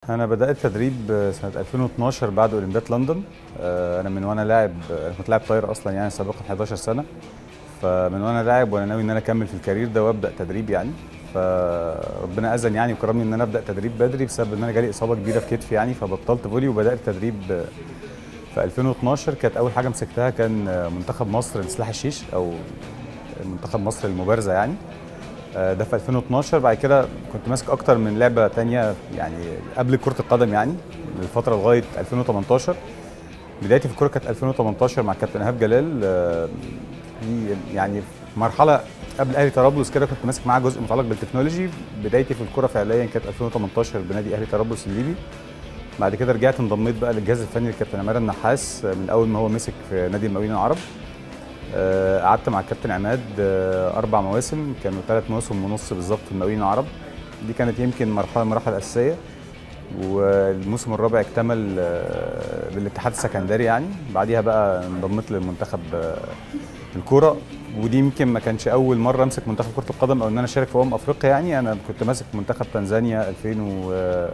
انا بدات تدريب سنه 2012 بعد اولمبياد لندن آه، انا من وانا لاعب انا كنت لاعب طاير اصلا يعني سابقا 11 سنه فمن وانا لاعب وانا ناوي ان انا اكمل في الكارير ده وابدا تدريب يعني فربنا اذن يعني وكرمني ان انا ابدا تدريب بدري بسبب ان انا جالي اصابه كبيره في كتفي يعني فبطلت فولي وبدات تدريب في 2012 كانت اول حاجه مسكتها كان منتخب مصر لسلاح الشيش او منتخب مصر للمبارزه يعني آه، ده في 2012 بعد كده كنت ماسك اكتر من لعبه تانية يعني قبل كره القدم يعني الفتره لغايه 2018 بدايتي في الكوره كانت 2018 مع كابتن ايهاب جلال آه، دي يعني مرحله قبل اهلي طرابلس كده كنت ماسك معاه جزء متعلق بالتكنولوجي بدايتي في الكوره فعليا كانت 2018 بنادي اهلي طرابلس الليبي بعد كده رجعت انضميت بقى للجهاز الفني للكابتن عماد النحاس من اول ما هو مسك في نادي المقاولين العرب آه، قعدت مع الكابتن عماد آه، اربع مواسم كانوا ثلاث مواسم ونص بالظبط في المقاولين العرب دي كانت يمكن مرحله من المراحل الاساسيه والموسم الرابع اكتمل آه، بالاتحاد السكندري يعني بعديها بقى انضميت للمنتخب آه، الكوره ودي يمكن ما كانش اول مره امسك منتخب كره القدم او ان انا اشارك في امم افريقيا يعني انا كنت ماسك منتخب تنزانيا 2000 و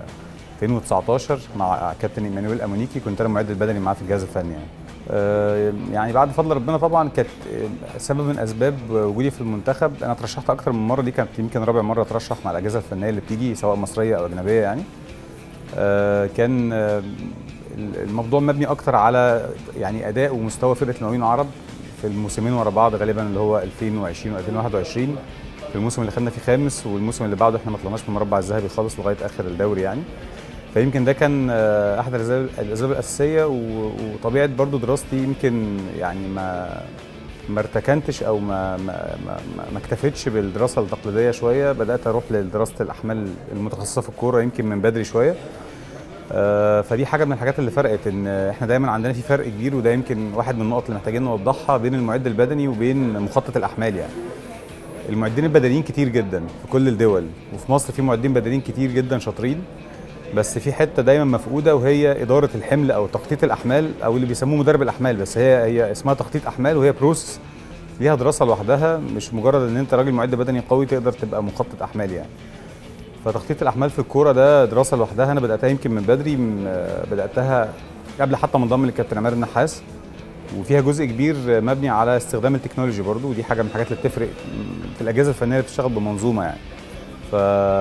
2019 مع كابتن ايمانويل امونيكي كنت انا المعد البدني معاه في الجهاز الفني يعني آه، يعني بعد فضل ربنا طبعا كانت آه، سبب من اسباب وجودي في المنتخب انا اترشحت اكتر من مره دي كانت يمكن رابع مره اترشح مع الاجهزه الفنيه اللي بتيجي سواء مصريه او اجنبيه يعني آه، كان آه، الموضوع مبني اكتر على يعني اداء ومستوى فرقه المقاولين العرب في الموسمين ورا بعض غالبا اللي هو 2020 و2021 في الموسم اللي خدنا فيه خامس والموسم اللي بعده احنا ما طلعناش من المربع الذهبي خالص لغايه اخر الدوري يعني فيمكن ده كان آه، احد الاسباب الأسباب الاساسيه و- وطبيعه برضو دراستي يمكن يعني ما ما ارتكنتش او ما ما ما, ما- ما اكتفيتش بالدراسه التقليديه شويه بدات اروح لدراسه الاحمال المتخصصه في الكوره يمكن من بدري شويه آه، فدي حاجه من الحاجات اللي فرقت ان احنا دايما عندنا في فرق كبير وده يمكن واحد من النقط اللي محتاجين نوضحها بين المعد البدني وبين مخطط الاحمال يعني المعدين البدنيين كتير جدا في كل الدول وفي مصر في معدين بدنيين كتير جدا شاطرين بس في حته دايما مفقوده وهي اداره الحمل او تخطيط الاحمال او اللي بيسموه مدرب الاحمال بس هي هي اسمها تخطيط احمال وهي بروسس ليها دراسه لوحدها مش مجرد ان انت راجل معد بدني قوي تقدر تبقى مخطط احمال يعني فتخطيط الاحمال في الكوره ده دراسه لوحدها انا بداتها يمكن من بدري من آه، بداتها قبل حتى ما انضم للكابتن عماد النحاس وفيها جزء كبير مبني على استخدام التكنولوجي برضو ودي حاجه من الحاجات اللي بتفرق في الاجهزه الفنيه اللي بتشتغل بمنظومه يعني ف...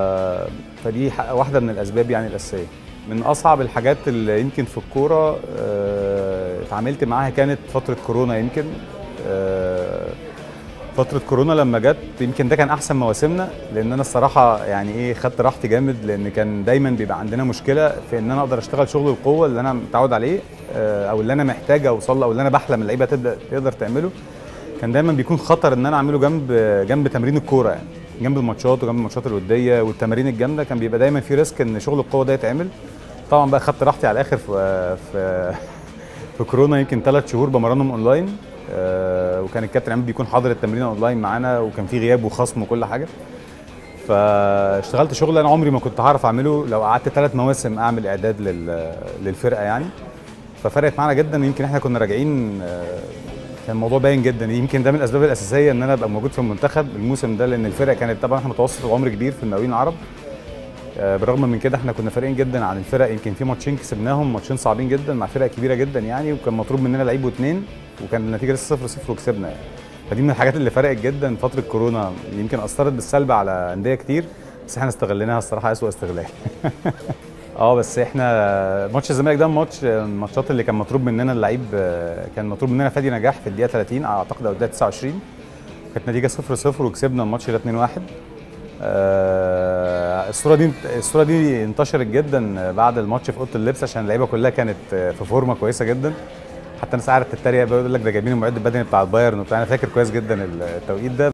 فدي ح- واحده من الاسباب يعني الاساسيه من اصعب الحاجات اللي يمكن في الكوره آه، اتعاملت معاها كانت فتره كورونا يمكن آه، فتره كورونا لما جت يمكن ده كان احسن مواسمنا لان انا الصراحه يعني ايه خدت راحتي جامد لان كان دايما بيبقى عندنا مشكله في ان انا اقدر اشتغل شغل القوه اللي انا متعود عليه آه، او اللي انا محتاج اوصل له او اللي انا بحلم اللعيبه تبدا تقدر تعمله كان دايما بيكون خطر ان انا اعمله جنب جنب تمرين الكوره يعني جنب الماتشات وجنب الماتشات الوديه والتمارين الجامده كان بيبقى دايما في ريسك ان شغل القوه ده يتعمل طبعا بقى خدت راحتي على الاخر في في في كورونا يمكن ثلاث شهور بمرنهم اونلاين آه، وكان الكابتن عماد بيكون حاضر التمرين اونلاين معانا وكان في غياب وخصم وكل حاجه فاشتغلت شغل انا عمري ما كنت هعرف اعمله لو قعدت ثلاث مواسم اعمل اعداد لل- للفرقه يعني ففرقت معانا جدا ويمكن احنا كنا راجعين آه، كان الموضوع باين جدا يمكن ده من الاسباب الاساسيه ان انا ابقى موجود في المنتخب الموسم ده لان الفرقه كانت طبعا احنا متوسط العمر كبير في المقاولين العرب آه، بالرغم من كده احنا كنا فارقين جدا عن الفرق يمكن في ماتشين كسبناهم ماتشين صعبين جدا مع فرق كبيره جدا يعني وكان مطلوب مننا لعيب واثنين وكان النتيجه لسه 0 0 وكسبنا يعني فدي من الحاجات اللي فرقت جدا فتره كورونا يمكن اثرت بالسلب على انديه كتير بس احنا استغليناها الصراحه اسوء استغلال اه بس احنا ماتش الزمالك ده ماتش من الماتشات اللي كان مطلوب مننا اللعيب آه، كان مطلوب مننا فادي نجاح في الدقيقه 30 اعتقد او الدقيقه 29 كانت نتيجه 0 0 وكسبنا الماتش ده 2 1 آه، الصوره دي الصوره دي انتشرت جدا بعد الماتش في اوضه اللبس عشان اللعيبه كلها كانت في فورمه كويسه جدا حتى الناس قعدت تتريق بيقول لك ده جايبين المعد البدني بتاع البايرن وبتاع انا فاكر كويس جدا التوقيت ده